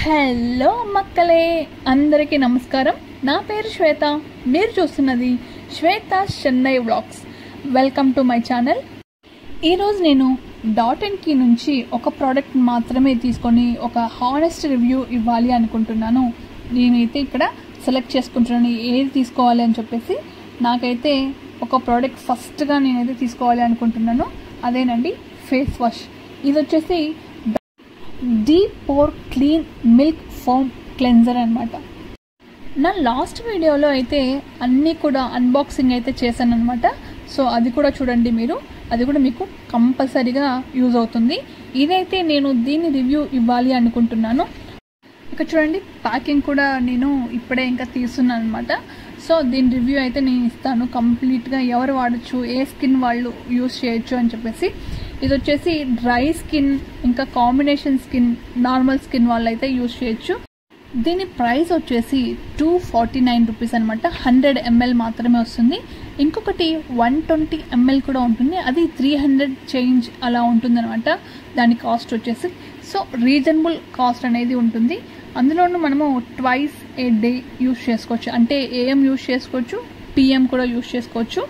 hello మక్కలే అందరికీ నమస్కారం నా పేరు శ్వేత మీరు చూస్తున్నది Shweta Chennai vlogs welcome to my channel ఈరోజు నేను డాట్ అండ్ కీ నుంచి ఒక ప్రోడక్ట్ మాత్రమే తీసుకొని ఒక హానెస్ట్ రివ్యూ ఇవ్వాలి అనుకుంటున్నాను నేనైతే ఇక్కడ సెలెక్ట్ చేసుకుంటున్నాను ఏది తీసుకోవాలి అని చెప్పేసి నాకైతే ఒక ప్రోడక్ట్ ఫస్ట్గా నేనైతే తీసుకోవాలి అనుకుంటున్నాను అదేనండి ఫేస్ వాష్ ఇది వచ్చేసి deep pore clean milk foam cleanser అనమాట నా లాస్ట్ వీడియోలో అయితే అన్నీ కూడా అన్బాక్సింగ్ అయితే చేశాను అనమాట సో అది కూడా చూడండి మీరు అది కూడా మీకు కంపల్సరీగా యూజ్ అవుతుంది ఇదైతే నేను దీన్ని రివ్యూ ఇవ్వాలి అనుకుంటున్నాను ఇక్కడ చూడండి ప్యాకింగ్ కూడా నేను ఇప్పుడే ఇంకా తీస్తున్నాను అనమాట సో దీని రివ్యూ అయితే నేను ఇస్తాను కంప్లీట్గా ఎవరు వాడచ్చు ఏ స్కిన్ వాళ్ళు యూస్ చేయొచ్చు అని చెప్పేసి ఇది వచ్చేసి డ్రై స్కిన్ ఇంకా కాంబినేషన్ స్కిన్ నార్మల్ స్కిన్ వాళ్ళు అయితే యూస్ చేయొచ్చు దీని ప్రైస్ వచ్చేసి టూ ఫార్టీ నైన్ రూపీస్ అనమాట హండ్రెడ్ ఎంఎల్ మాత్రమే వస్తుంది ఇంకొకటి వన్ ట్వంటీ ఎంఎల్ కూడా ఉంటుంది అది త్రీ హండ్రెడ్ చేంజ్ అలా ఉంటుందన్నమాట దాని కాస్ట్ వచ్చేసి సో రీజనబుల్ కాస్ట్ అనేది ఉంటుంది అందులోనూ మనము ట్వైస్ ఏ డే యూస్ చేసుకోవచ్చు అంటే ఏఎం యూస్ చేసుకోవచ్చు పిఎం కూడా యూస్ చేసుకోవచ్చు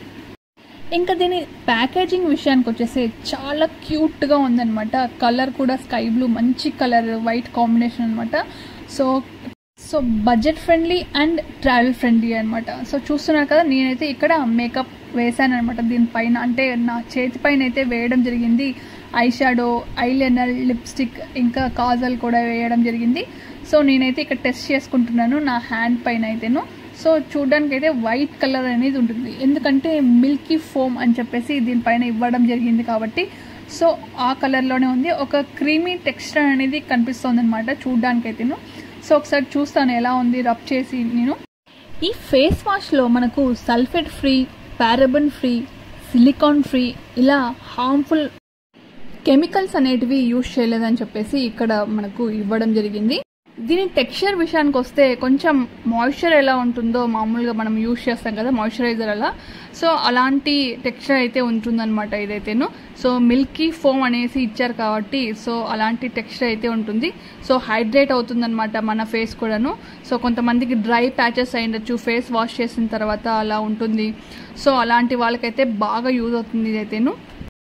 ఇంకా దీని ప్యాకేజింగ్ విషయానికి వచ్చేసి చాలా క్యూట్గా ఉందన్నమాట కలర్ కూడా స్కై బ్లూ మంచి కలర్ వైట్ కాంబినేషన్ అనమాట so so budget friendly and travel friendly అనమాట సో చూస్తున్నారు కదా నేనైతే ఇక్కడ మేకప్ వేసాను అనమాట దీనిపైన అంటే నా చేతి పైన అయితే వేయడం జరిగింది ఐ షాడో ఐలైనర్ లిప్స్టిక్ ఇంకా కాజల్ కూడా వేయడం జరిగింది సో నేనైతే ఇక్కడ టెస్ట్ చేసుకుంటున్నాను నా హ్యాండ్ పైన అయితేను సో చూడడానికి అయితే వైట్ కలర్ అనేది ఉంటుంది ఎందుకంటే మిల్కీ ఫోమ్ అని చెప్పేసి దీనిపైన ఇవ్వడం జరిగింది కాబట్టి సో ఆ కలర్లోనే ఉంది ఒక క్రీమీ టెక్స్చర్ అనేది కనిపిస్తుంది అనమాట చూడడానికి అయితేను సో ఒకసారి చూస్తాను ఎలా ఉంది రబ్ చేసి నేను ఈ ఫేస్ వాష్లో మనకు sulphate free paraben free silicone free ఇలా హార్మ్ఫుల్ కెమికల్స్ అనేటివి యూజ్ చేయలేదని చెప్పేసి ఇక్కడ మనకు ఇవ్వడం జరిగింది దీని టెక్స్చర్ విషయానికి వస్తే కొంచెం మాయిశ్చర్ ఎలా ఉంటుందో మామూలుగా మనం యూజ్ చేస్తాం కదా మాయిశ్చరైజర్ అలా సో అలాంటి టెక్స్చర్ అయితే ఉంటుందన్నమాట ఇదైతేను సో మిల్కీ ఫోమ్ అనేసి ఇచ్చారు కాబట్టి సో అలాంటి టెక్స్చర్ అయితే ఉంటుంది సో హైడ్రేట్ అవుతుందన్నమాట మన ఫేస్ కూడాను సో కొంతమందికి డ్రై ప్యాచెస్ అయ్యిండొచ్చు ఫేస్ వాష్ చేసిన తర్వాత అలా ఉంటుంది సో అలాంటి వాళ్ళకైతే బాగా యూజ్ అవుతుంది ఇదైతేను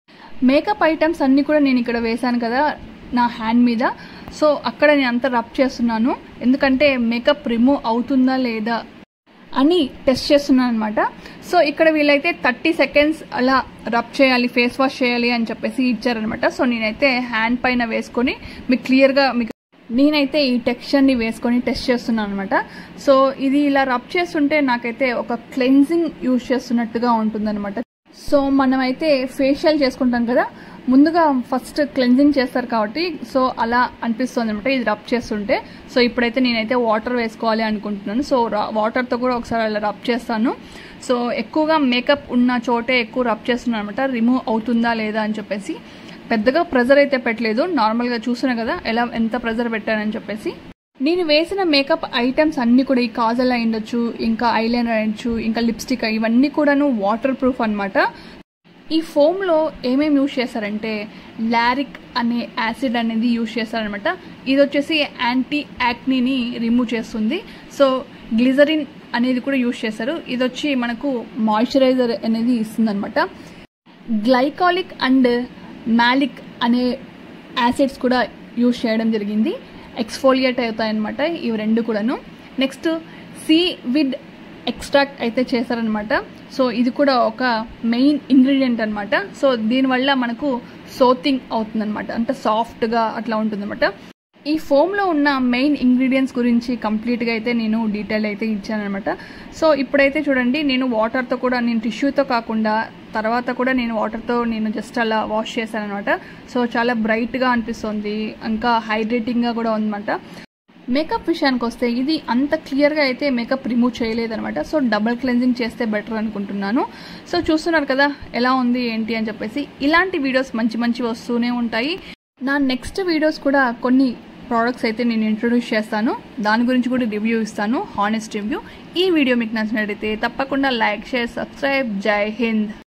మేకప్ ఐటమ్స్ అన్నీ కూడా నేను ఇక్కడ వేశాను కదా నా హ్యాండ్ మీద సో అక్కడ నేను అంతా రబ్ చేస్తున్నాను ఎందుకంటే మేకప్ రిమూవ్ అవుతుందా లేదా అని టెస్ట్ చేస్తున్నాను అనమాట సో ఇక్కడ వీళ్ళైతే థర్టీ సెకండ్స్ అలా రబ్ చేయాలి ఫేస్ వాష్ చేయాలి అని చెప్పేసి ఇచ్చారనమాట సో నేనైతే హ్యాండ్ పైన వేసుకొని మీకు క్లియర్గా మీకు నేనైతే ఈ టెక్స్చర్ని వేసుకొని టెస్ట్ చేస్తున్నాను అనమాట సో ఇది ఇలా రబ్ చేస్తుంటే నాకైతే ఒక క్లెన్జింగ్ యూజ్ చేస్తున్నట్టుగా ఉంటుందన్నమాట సో మనమైతే ఫేషియల్ చేసుకుంటాం కదా ముందుగా ఫస్ట్ క్లెన్జింగ్ చేస్తారు కాబట్టి సో అలా అనిపిస్తుంది అనమాట ఇది రబ్ చేస్తుంటే సో ఇప్పుడైతే నేనైతే వాటర్ వేసుకోవాలి అనుకుంటున్నాను సో వాటర్తో కూడా ఒకసారి అలా రబ్ చేస్తాను సో ఎక్కువగా మేకప్ ఉన్న చోటే ఎక్కువ రబ్ చేస్తున్నాను అనమాట రిమూవ్ అవుతుందా లేదా అని చెప్పేసి పెద్దగా ప్రెజర్ అయితే పెట్టలేదు నార్మల్గా చూస్తున్నా కదా ఎలా ఎంత ప్రెజర్ పెట్టానని చెప్పేసి నేను వేసిన మేకప్ ఐటమ్స్ అన్నీ కూడా ఈ కాజల్ అయ్యుండొచ్చు ఇంకా ఐలైనర్ అయ్యొచ్చు ఇంకా లిప్స్టిక్ ఇవన్నీ కూడాను వాటర్ ప్రూఫ్ అనమాట ఈ ఫోమ్లో ఏమేమి యూజ్ చేస్తారంటే లారిక్ అనే యాసిడ్ అనేది యూజ్ చేస్తారనమాట ఇది వచ్చేసి యాంటీ యాక్నీని రిమూవ్ చేస్తుంది సో గ్లిజరిన్ అనేది కూడా యూజ్ చేస్తారు ఇది వచ్చి మనకు మాయిశ్చరైజర్ అనేది ఇస్తుందన్నమాట గ్లైకాలిక్ అండ్ మ్యాలిక్ అనే యాసిడ్స్ కూడా యూజ్ చేయడం జరిగింది ఎక్స్ఫోలియేట్ అవుతాయన్నమాట ఇవి రెండు కూడాను నెక్స్ట్ సీ విడ్ ఎక్స్ట్రాక్ట్ అయితే చేశారనమాట సో ఇది కూడా ఒక మెయిన్ ఇంగ్రీడియంట్ అనమాట సో దీనివల్ల మనకు సోతింగ్ అవుతుందన్నమాట అంటే సాఫ్ట్గా అట్లా ఉంటుందన్నమాట ఈ ఫోమ్లో ఉన్న మెయిన్ ఇంగ్రీడియంట్స్ గురించి కంప్లీట్గా అయితే నేను డీటెయిల్ అయితే ఇచ్చానమాట సో ఇప్పుడైతే చూడండి నేను వాటర్తో కూడా నేను టిష్యూతో కాకుండా తర్వాత కూడా నేను వాటర్తో నేను జస్ట్ అలా వాష్ చేశాను అనమాట సో చాలా బ్రైట్గా అనిపిస్తుంది ఇంకా హైడ్రేటింగ్గా కూడా ఉందన్నమాట మేకప్ విషయానికి వస్తే ఇది అంత క్లియర్గా అయితే మేకప్ రిమూవ్ చేయలేదనమాట సో డబుల్ క్లెన్జింగ్ చేస్తే బెటర్ అనుకుంటున్నాను సో చూస్తున్నారు కదా ఎలా ఉంది ఏంటి అని చెప్పేసి ఇలాంటి వీడియోస్ మంచి మంచి వస్తూనే ఉంటాయి నా నెక్స్ట్ వీడియోస్ కూడా కొన్ని ప్రోడక్ట్స్ అయితే నేను ఇంట్రొడ్యూస్ చేస్తాను దాని గురించి కూడా రివ్యూ ఇస్తాను హానెస్ట్ రివ్యూ ఈ వీడియో మీకు నచ్చినట్టయితే తప్పకుండా లైక్ షేర్ సబ్స్క్రైబ్ జై హింద్